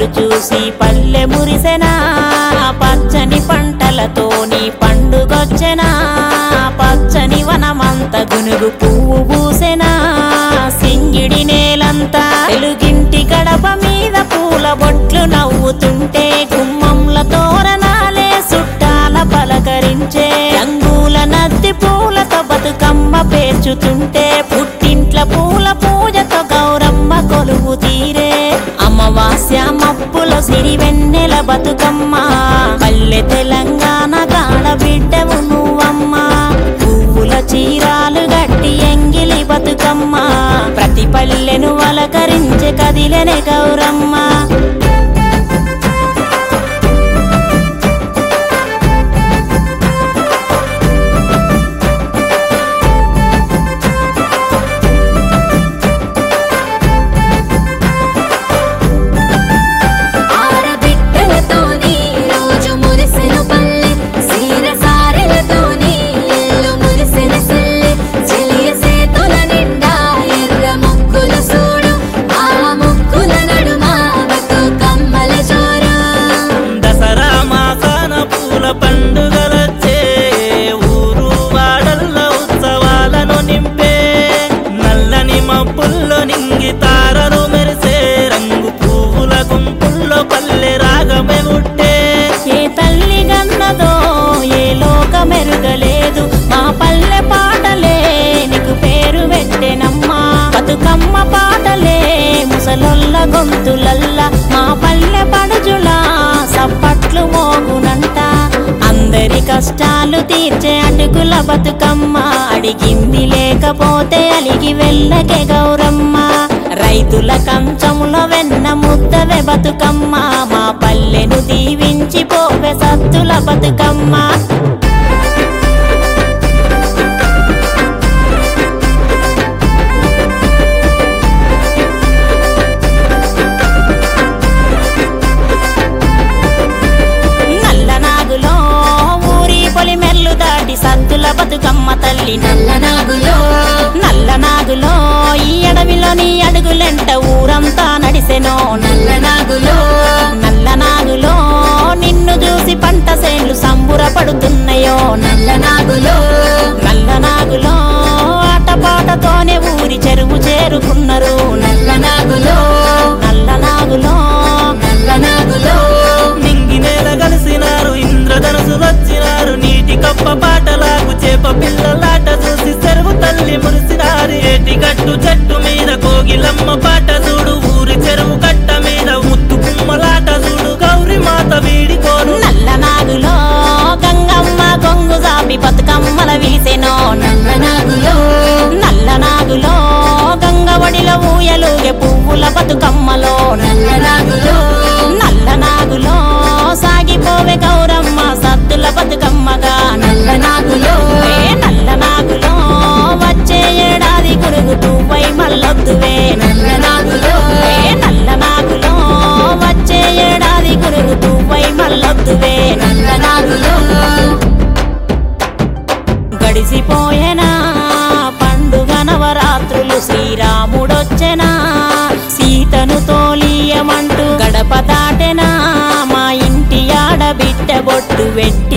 పల్లెలు చూసి పల్లె మురిసెనా పచ్చని పంటలతోని పండుగొచ్చెనా పచ్చని వనమంత గునుగు పువ్వు పూసెనా సింగిడి నేలంతా తెలుగింటి గడప మీద పూల బొట్లు నవ్వుతుంటే గుమ్మంల తోరణాలే చుట్టాల పలకరించే రంగుల నద్ది పూలతో బతుకమ్మ పేర్చుతుంటే పుట్టింట్ల పూల పూజతో గౌరమ్మ కొలువు తీరే అమావాస్య మప్పుల సిరి వెన్నెల బతుకమ్మ పల్లె తెలంగాణ గాడ బిడ్డవు నువ్వమ్మ పువ్వుల చీరాలు గట్టి ఎంగిలి బతుకమ్మ ప్రతి పల్లెను అలకరించే కదిలెనే గౌరమ్మ ఆడబిడ్డలతోని రోజు మురిసెను పల్లె సీర సారెలతోని ఇల్లు మురిసెన సెల్లె చెలియ సేతుల నిండా ఎర్ర ముక్కుల సూడు ఆ ముక్కుల నడుమ బతుకమ్మల జోరు దసరా మాసాన పూల పండుగలొచ్చే ఊరు వాడల్ల ఉత్సవాలను నింపే నల్లని మబ్బుల్లో నింగి తారలు మెరిసే రంగు పువ్వుల గుంపుల్లో పల్లె రాగమే ఉట్టే ఏ తల్లి గన్నదో ఏ లోకమెరుగలేదు మా పల్లె పాటలే నీకు పేరు పెట్టెనమ్మా బతుకమ్మ పాటలే ముసలొల్ల గొంతులల్ల మా పల్లె పడుజుల సప్పట్లు మోగునంట అందరి కష్టాలు తీర్చే అటుకుల బతుకమ్మ అడిగింది లేకపోతే అలిగి వెళ్ళకే గౌరమ్మ రైతుల కంచములో వెన్న ముద్దవే బతుకమ్మ మా పల్లెను దీవించి పోవే సత్తుల బతుకమ్మ నల్ల నాగులో ఊరి పొలిమెర్లు దాటి సత్తుల బతుకమ్మ తల్లి నల్ల నాగులో నల్ల నాగులో ఈ అడవిలోని అడుగులెంట ఊరంతా నడిసెనో నల్ల నాగులో నల్ల నాగులో నిన్ను చూసి పంట సేన్లు సంబురపడుతున్నాయో నల్ల నాగులో నల్ల నాగులో ఆటపాటతోనే ఊరి చెరువు చేరుకున్నారు నల్ల నాగులో నల్ల నాగులో నల్ల నాగులో నింగి నేల కలిసినారు ఇంద్రధనుసు వచ్చినారు నీటి కప్ప పాటలాగు చేప పిల్లలాట చూసి చెరువు తల్లి మురిసినారు ఏటి గట్టు చెట్టు మీద కోగిలమ్మ పాట చూడు ఊరి చెరువు కట్ట మీద ముత్తు కుమ్మలాట చూడు గౌరి మాత వీడికోను నల్ల నాగులో గంగమ్మ గొంగు జాపి బతుకమ్మల విలిసెనో నల్ల నాగులో నల్ల నాగులో గంగవడిలో ఊయలుగే పువ్వుల బతుకమ్మలో నల్ల నాగులో నల్ల నాగులో సాగిపోవే గౌరమ్మ సద్దుల బతుకమ్మగా నల్ల నాగులో ఏ నల్ల నాగులో వచ్చే ఏడాది గురుగుతూ పై మల్లొద్దువే నల్ల నాగులో ఏ నల్ల నాగులో వచ్చే ఏడాది గురుగుతూ పై మల్లొద్దువే నల్ల నాగులో గడిసిపోయేనా పండుగ నవరాత్రులు శ్రీరాముడొచ్చెనా సీతను తోలియమంటూ గడప దాటెనా మా ఇంటి ఆడబిడ్డ బొట్టు వెట్టి